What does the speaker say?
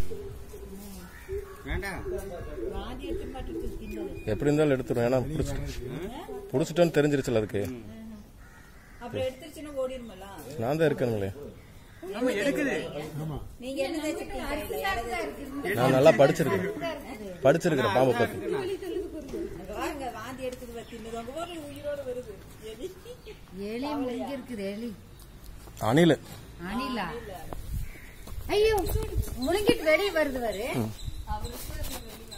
வேண்டாம் வாந்தி எடுத்து மாட்டு தின்னது எப்படி இருந்தாலும் எடுத்துரும் ஏன்னா பிடிச்சிட்டு பிடிச்சிட்டோன்னு தெரிஞ்சிருச்சுல அதுக்கு அப்புறம் எடுத்துருச்சுன்னா ஓடிடுமல்ல நான் தான் இருக்கேனுங்களே ஆமா எடுக்குது நீங்க என்ன தேய்ச்சிருக்கீங்க நான் நல்லா படிச்சிருக்கேன் படிச்சிருக்கிறேன் பாம்பை பத்தி அங்க வாங்க வாந்தி எடுக்குது தின்னது அங்க ஒரு உயிரோட வருது எலி எலி எங்க இருக்குது எலி அணில் அணிலா ஐயோ முழுங்கிட்டு வெளியே வருது வரு அவருக்கு